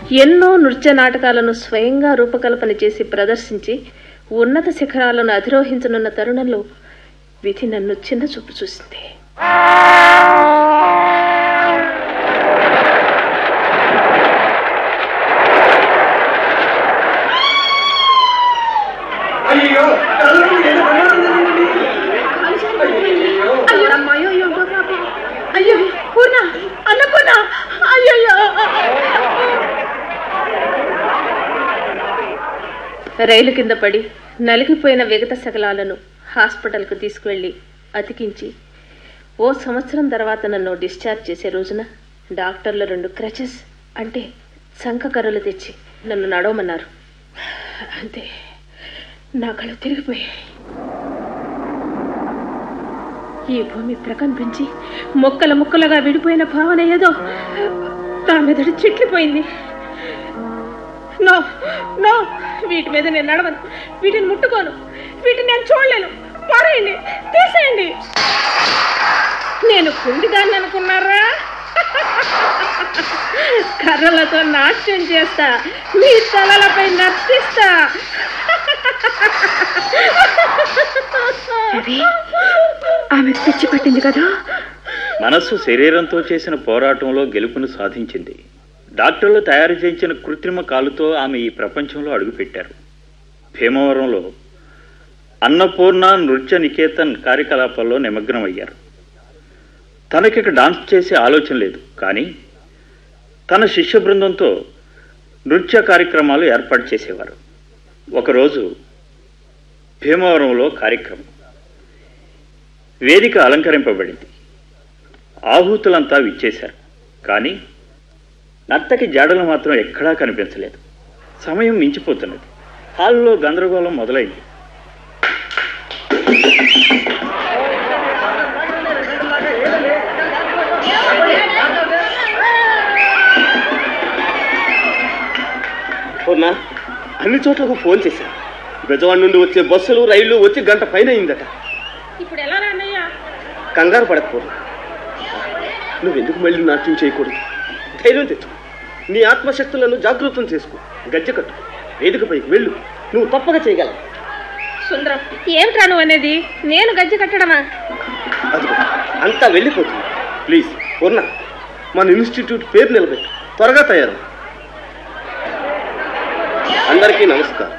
ఎన్నో నృత్య నాటకాలను స్వయంగా రూపకల్పన చేసి ప్రదర్శించి ఉన్నత శిఖరాలను అధిరోహించనున్న తరుణంలో విధి నన్ను చిన్న చూపు చూసింది అయ్యో కళ్ళకు ఏదో ప్రమాదం జరిగింది. అయ్యయ్యో. అయ్యో అయ్యో పాపం. అయ్యో పూర్ణ అన్నపూర్ణ అయ్యయ్యో రైలు కింద పడి నలిగిపోయిన విగత శకలాలను హాస్పిటల్కు తీసుకువెళ్ళి అతికించి ఓ సంవత్సరం తర్వాత నన్ను డిశ్చార్జ్ చేసే రోజున డాక్టర్లు రెండు క్రచెస్ అంటే శంఖ కర్రలు తెచ్చి నన్ను నడవమన్నారు అంతే నా కళ్ళు తిరిగిపోయాయి ఈ భూమి ప్రకంపించి మొక్కల ముక్కలుగా విడిపోయిన భావన ఏదో నా మెదడు చిట్లిపోయింది నో నో వీటి మీద నేను నడవను వీటిని ముట్టుకోను వీటిని నేను చూడలేను పడేయండి తీసేయండి నేను కుండిదాన్ని అనుకున్నారా కర్రలతో నాట్యం చేస్తా మీ తలలపై నర్తిస్తా ఆమె పిచ్చి పట్టింది కదా మనస్సు శరీరంతో చేసిన పోరాటంలో గెలుపును సాధించింది డాక్టర్లు తయారు చేయించిన కృత్రిమ కాలుతో ఆమె ఈ ప్రపంచంలో అడుగుపెట్టారు భీమవరంలో అన్నపూర్ణ నృత్య నికేతన్ కార్యకలాపాల్లో నిమగ్నమయ్యారు తనకిక డాన్స్ చేసే ఆలోచన లేదు కానీ తన శిష్య బృందంతో నృత్య కార్యక్రమాలు ఏర్పాటు చేసేవారు ఒకరోజు భీమవరంలో కార్యక్రమం వేదిక అలంకరింపబడింది ఆహూతులంతా విచ్చేశారు కానీ నర్తకి జాడలు మాత్రం ఎక్కడా కనిపించలేదు సమయం మించిపోతున్నది హాల్లో గందరగోళం మొదలైంది పూర్ణ అన్ని చోట్లకు ఫోన్ చేశాను బెజవాడ నుండి వచ్చే బస్సులు రైళ్లు వచ్చి గంట పైన అయిందట ఇప్పుడు ఎలా అన్నయ్య కంగారు పడక పూర్ణ నువ్వెందుకు మళ్ళీ నాట్యం చేయకూడదు ధైర్యం తెచ్చు నీ ఆత్మశక్తులను జాగృతం చేసుకో గజ్జె కట్టు వేదికపైకి వెళ్ళు నువ్వు తప్పక చేయగలవు సుందరం ఏమిట్రా నువ్వు అనేది నేను గజ్జి కట్టడమా అదిగో అంతా వెళ్ళిపోతుంది ప్లీజ్ పూర్ణ మన ఇన్స్టిట్యూట్ పేరు నిలబెట్టు త్వరగా తయారు అందరికీ నమస్కారం